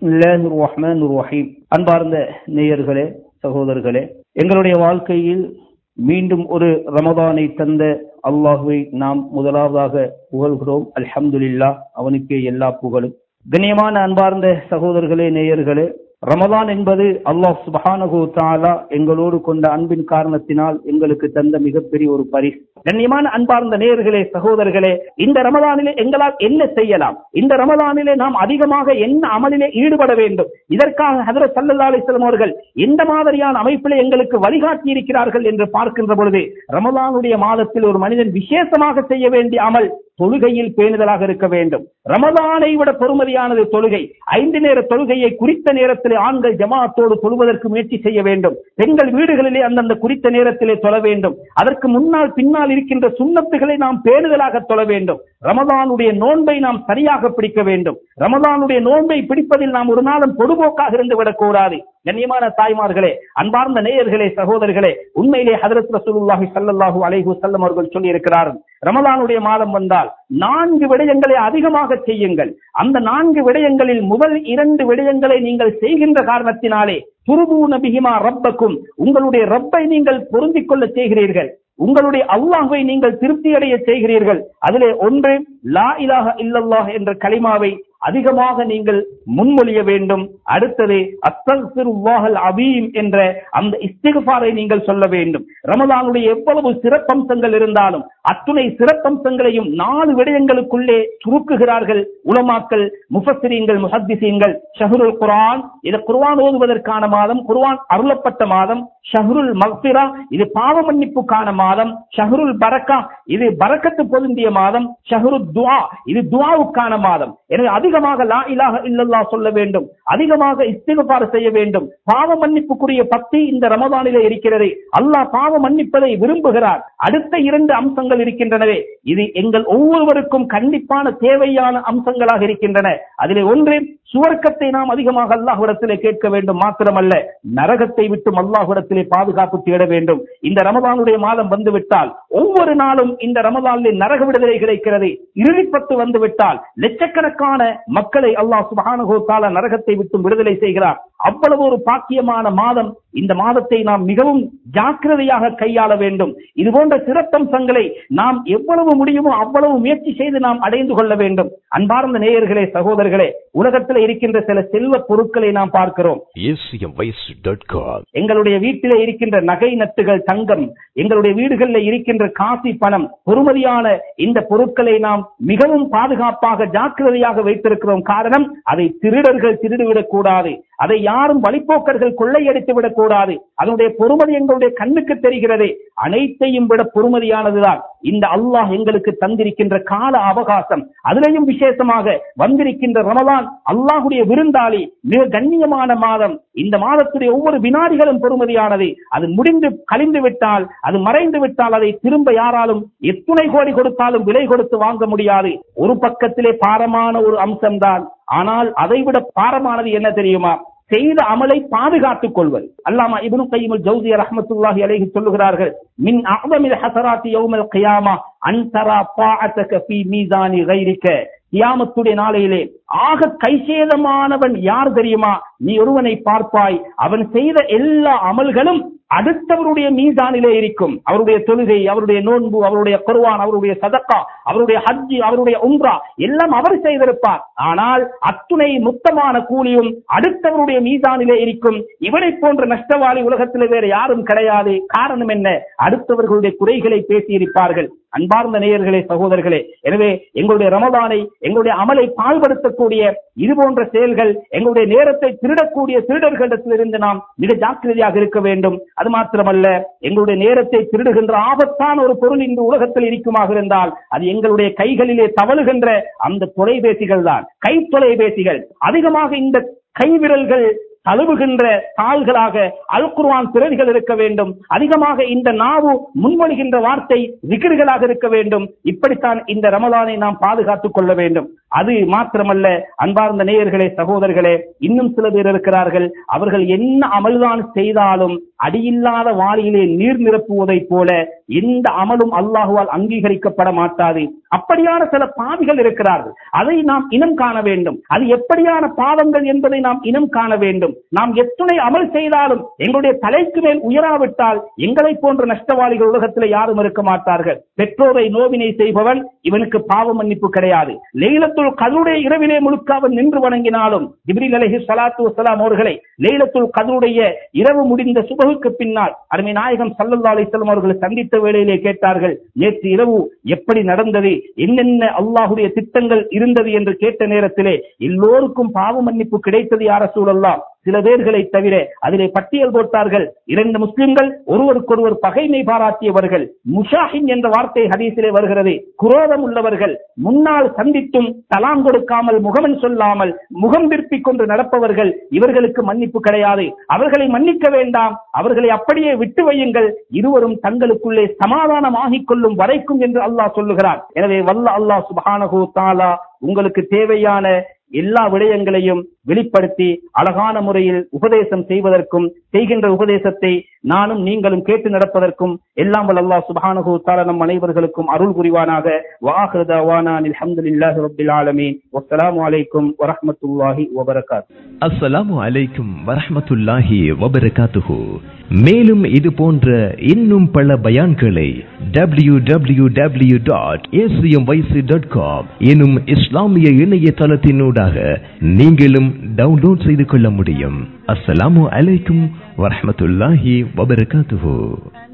பிஸ்மில்லாஹி ரஹ்மான் ரஹீம் அன்பார்ந்த நேயர்களே சகோதரர்களே எங்களுடைய வாழ்க்கையில் மீண்டும் ஒரு ரமதானை தந்த அல்லாஹுவை நாம் முதலாவதாக புகழ்கிறோம் அல்ஹம்துலில்லாஹ் அவனுக்கே எல்லா புகழும் கண்ணியமான அன்பார்ந்த சகோதரர்களே நேயர்களே ரமதான் என்பது அல்லாஹ் சுபஹானஹு தஆலா எங்களோடு கொண்ட அன்பின் காரணத்தினால் எங்களுக்கு தந்த மிகப்பெரிய ஒரு பரிசு கண்ணியமான அன்பார்ந்த நேயர்களே சகோதரர்களே இந்த ரமதானிலே எங்களால் என்ன செய்யலாம் இந்த ரமதானிலே நாம் அதிகமாக என்ன அமலிலே ஈடுபட வேண்டும் இதற்காக ஹதரத் சல்லல்லாஹு அலைஹி வஸல்லம் அவர்கள் எந்த மாதிரியான அமைப்பிலே எங்களுக்கு வழிகாட்டி இருக்கிறார்கள் என்று பார்க்கின்ற பொழுது ரமதானுடைய மாதத்தில் ஒரு மனிதன் விசேஷமாக செய்ய வேண்டிய அமல் தொழுகையில் பேணுதலாக இருக்க வேண்டும் ரமதானை விட பொறுமதியானது தொழுகை ஐந்து நேர தொழுகையை குறித்த நேரத்திலே ஆண்கள் ஜமாத்தோடு தொழுவதற்கு முயற்சி செய்ய வேண்டும் பெண்கள் வீடுகளிலே அந்தந்த குறித்த நேரத்திலே தொழ வேண்டும் அதற்கு முன்னால் பின்னால் இருக்கின்ற சுண்ணத்துகளை நாம் பேணுதலாக தொழ வேண்டும் ரமதானுடைய நோன்பை நாம் சரியாக பிடிக்க வேண்டும் ரமதானுடைய நோன்பை பிடிப்பதில் நாம் ஒரு நாளும் பொதுபோக்காக இருந்து விடக்கூடாது கண்ணியமான தாய்மார்களே அன்பார்ந்த நேயர்களே சகோதரர்களே உண்மையிலே ஹதரத் ரசூலுல்லாஹி ஸல்லல்லாஹு அலைஹி வஸல்லம் அவர்கள் சொல்லி இருக்கிறார்கள் ரமலானுடைய மாதம் வந்தால் நான்கு விடயங்களை அதிகமாக செய்யுங்கள் அந்த நான்கு விடயங்களில் முதல் இரண்டு விடயங்களை நீங்கள் செய்கின்ற காரணத்தினாலே துருபூ நபிஹிமா ரப்பக்கும் உங்களுடைய ரப்பை நீங்கள் பொருந்திக் கொள்ள செய்கிறீர்கள் உங்களுடைய அல்லாஹை நீங்கள் திருப்தி அடைய செய்கிறீர்கள் அதிலே ஒன்று லா இலாஹ இல்லல்லாஹ் என்ற கலிமாவை அதிகமாக நீங்கள் முன்மொழிய வேண்டும் அடுத்தது அஸ்தகுல்லாஹல் அபீம் என்ற அந்த இஸ்திகபாரை நீங்கள் சொல்ல வேண்டும் ரமலானுடைய எவ்வளவு சிறப்பம்சங்கள் இருந்தாலும் அத்துணை சிறப்பம்சங்களையும் நாலு விடயங்களுக்குள்ளே சுருக்குகிறார்கள் உலமாக்கள் முஃபஸ்ரீங்கள் முஹத்திசீன்கள் ஷஹருல் குர்ஆன் இது குர்ஆன் ஓதுவதற்கான மாதம் குர்ஆன் அருளப்பட்ட மாதம் ஷஹருல் மக்ஃபிரா இது பாவ மன்னிப்புக்கான மாதம் ஷஹருல் பரக்கா இது பரக்கத்து பொருந்திய மாதம் ஷஹருல் துஆ இது துஆவுக்கான மாதம் எனவே அதிகமாக லா இலாஹ இல்லல்லாஹ் சொல்ல வேண்டும் அதிகமாக இஸ்திகபார் செய்ய வேண்டும் பாவ மன்னிப்புக்குரிய பக்தி இந்த ரமதானிலே இருக்கிறது அல்லாஹ் பாவ மன்னிப்பதை விரும்புகிறார் அடுத்த இரண்டு அம்சங்கள் இருக்கின்றனவே இது எங்கள் ஒவ்வொருவருக்கும் கண்டிப்பான தேவையான அம்சங்களாக இருக்கின்றன அதிலே ஒன்று சுவர்க்கத்தை நாம் அதிகமாக அல்லாஹ்விடத்திலே கேட்க வேண்டும் மாத்திரமல்ல நரகத்தை விட்டும் அல்லாஹ்விடத்திலே பாதுகாப்பு தேட வேண்டும் இந்த ரமதானுடைய மாதம் வந்துவிட்டால் ஒவ்வொரு நாளும் இந்த ரமதானிலே நரக விடுதலை கிடைக்கிறது இறுதிப்பத்து வந்துவிட்டால் லட்சக்கணக்கான மக்களை அல்லாஹ் சுபஹானஹு தஆலா நரகத்தை விட்டும் விடுதலை செய்கிறார் அவ்வளவு ஒரு பாக்கியமான மாதம் இந்த மாதத்தை நாம் மிகவும் ஜாக்கிரதையாக கையாள வேண்டும் இது போன்ற சிறப்பம்சங்களை நாம் எவ்வளவு முடியுமோ அவ்வளவு முயற்சி செய்து நாம் அடைந்து கொள்ள வேண்டும் அன்பார்ந்த நேயர்களே சகோதரர்களே உலகத்தில் இருக்கின்ற சில செல்வ பொருட்களை நாம் பார்க்கிறோம் acmvoice.com. எங்களுடைய வீட்டிலே இருக்கின்ற நகை நட்டுகள் தங்கம் எங்களுடைய வீடுகளில் இருக்கின்ற காசி பணம் பொறுமதியான இந்த பொருட்களை நாம் மிகவும் பாதுகாப்பாக ஜாக்கிரதையாக வைத்திருக்கிறோம் காரணம் அதை திருடர்கள் திருடிவிடக் கூடாது அதை யாரும் வழிப்போக்கர்கள் கொள்ளையடித்து விடக் கூடாது அதனுடைய பொறுமதி எங்களுடைய கண்ணுக்கு தெரிகிறது அனைத்தையும் விட பொறுமதியானதுதான் இந்த அல்லாஹ் எங்களுக்கு தந்திருக்கின்ற கால அவகாசம் அதிலையும் விசேஷமாக வந்திருக்கின்ற ரமலான் அல்லாஹுடைய விருந்தாளி மிக கண்ணியமான மாதம் இந்த மாதத்துடைய ஒவ்வொரு வினாடிகளும் பொறுமதியானது அது முடிந்து கழிந்து விட்டால் அது மறைந்து விட்டால் அதை திரும்ப யாராலும் எத்துணை கோடி கொடுத்தாலும் விலை கொடுத்து வாங்க முடியாது ஒரு பக்கத்திலே பாரமான ஒரு அம்சம்தான் ஆனால் அதைவிட பாரமானது என்ன தெரியுமா செய்த அமலை பாதுகாத்துக் கொள்வது அல்லாமா இப்னு கையிமுல் ஜௌதி ரஹ்மத்துல்லாஹி அலைஹி சொல்லுகிறார்கள் மின் அஅதமில் ஹஸராத்தி யௌமல் கியாமா அன் தரா தாஅத்தக ஃபீ மீசானி கைரிக்க கியாமத்துடைய நாளையிலே ஆக கைசேதமானவன் யார் தெரியுமா நீ ஒருவனை பார்ப்பாய் அவன் செய்த எல்லா அமல்களும் அடுத்தவருடைய மீசானிலே இருக்கும் அவருடைய தொழுகை அவருடைய நோன்பு அவருடைய குர்ஆன் அவருடைய சதக்கா அவருடைய ஹஜ்ஜி அவருடைய உம்ரா எல்லாம் அவர் செய்திருப்பார் ஆனால் அத்துணை மொத்தமான கூலியும் அடுத்தவருடைய மீசானிலே இருக்கும் இவனை போன்ற நஷ்டவாளி உலகத்திலே வேற யாரும் கிடையாது காரணம் என்ன அடுத்தவர்களுடைய குறைகளை பேசியிருப்பார்கள் அன்பார்ந்த நேயர்களே சகோதரர்களே எனவே எங்களுடைய ரமதானை எங்களுடைய அமலை பாழ்படுத்தக்கூடிய இது போன்ற செயல்கள் எங்களுடைய நேரத்தை திருடக்கூடிய திருடர்களிடத்திலிருந்து நாம் மிக ஜாக்கிரதையாக இருக்க வேண்டும் அது மாத்திரமல்ல எங்களுடைய நேரத்தை திருடுகின்ற ஆபத்தான ஒரு பொருள் இந்த உலகத்தில் இருக்குமாக இருந்தால் அது எங்களுடைய கைகளிலே தவழுகின்ற அந்த தொலைபேசிகள் தான் கை தொலைபேசிகள் அதிகமாக இந்த கைவிரல்கள் தழுவுகின்ற தாள்களாக அல் குர்ஆன் பிரதிகள் இருக்க வேண்டும் அதிகமாக இந்த நாவு முன்மொழிகின்ற வார்த்தை விக்கிர்களாக இருக்க வேண்டும் இப்படித்தான் இந்த ரமலானை நாம் பாதுகாத்துக் கொள்ள வேண்டும் அது மாத்திரமல்ல அன்பார்ந்த நேயர்களே சகோதரர்களே இன்னும் சில பேர் இருக்கிறார்கள் அவர்கள் என்ன அமல்தான் செய்தாலும் அடியில்லாத வாளியிலே நீர் நிரப்புவதைப் போல எந்த அமலும் அல்லாஹுவால் அங்கீகரிக்கப்பட மாட்டாது அப்படியான சில பாவிகள் இருக்கிறார்கள் அதை நாம் இனம் காண வேண்டும் அது எப்படியான பாவங்கள் என்பதை நாம் இனம் காண வேண்டும் நாம் எத்துணை அமல் செய்தாலும் எங்களுடைய தலைக்கு மேல் உயராவிட்டால் எங்களை போன்ற நஷ்டவாளிகள் உலகத்தில் யாரும் இருக்க மாட்டார்கள் பெற்றோரை நோவினை செய்பவன் இவனுக்கு பாவ மன்னிப்பு கிடையாது லைலத்துல் கதருடைய இரவிலே முழுக்க அவன் நின்று வணங்கினாலும் ஜிப்ரீல் அலைஹி ஸலாத்து வஸலாம் அவர்களை லைலத்துல் கதருடைய இரவு முடிந்த சுபகுக்கு பின்னால் அருமை நாயகம் ஸல்லல்லாஹு அலைஹி வஸல்லம் அவர்களை சந்தித்த வேளையிலே கேட்டார்கள் நேற்று இரவு எப்படி நடந்தது என்னென்ன அல்லாஹ்வுடைய திட்டங்கள் இருந்தது என்று கேட்ட நேரத்திலே எல்லோருக்கும் பாவ மன்னிப்பு கிடைத்தது யார சூழல்லாம் சில பேர்களை தவிர அதிலே பட்டியல் போட்டார்கள் இரண்டு முஸ்லிம்கள் ஒருவருக்கொருவர் பகைமை பாராட்டியவர்கள் முஷாஹின் என்ற வார்த்தை ஹதீஸிலே வருகிறது குரோதம் உள்ளவர்கள் முன்னால் சந்தித்தும் தலாம் கொடுக்காமல் முகமன் சொல்லாமல் முகம் திருப்பிக் கொண்டு நடப்பவர்கள் இவர்களுக்கு மன்னிப்பு கிடையாது அவர்களை மன்னிக்க வேண்டாம் அவர்களை அப்படியே விட்டு வையுங்கள் இருவரும் தங்களுக்குள்ளே சமாதானமாகிக் கொள்ளும் வரைக்கும் என்று அல்லாஹ் சொல்லுகிறார் எனவே வல்ல அல்லாஹ் சுபஹானஹு தாலா உங்களுக்கு தேவையான எல்லா விடயங்களையும் வெளிப்படுத்தி அழகான முறையில் உபதேசம் செய்வதற்கும் செய்கின்ற உபதேசத்தை நானும் நீங்களும் கேட்டு நடப்பதற்கும் எல்லாம் வல்ல அல்லாஹ் சுப்ஹானஹு தஆலா நம் அனைவர்களுக்கும் அருள் புரிவானாக வாஹிரு தவானா அல்ஹம்துலில்லாஹி ரப்பில் ஆலமீன் வஸ்ஸலாமு அலைக்கும் வரஹ்மத்துல்லாஹி வபரகாத்துஹு அஸ்ஸலாமு அலைக்கும் வரஹ்மத்துல்லாஹி வபரகாத்துஹு மேலும் இது போன்ற இன்னும் பல பயான்களை W W W dot dot com எனும் இஸ்லாமிய இணையதளத்தினூடாக நீங்களும் டவுன்லோட் செய்து கொள்ள முடியும் அஸ்ஸலாமு அலைக்கும் வரஹ்மத்துல்லாஹி வபரகாத்துஹு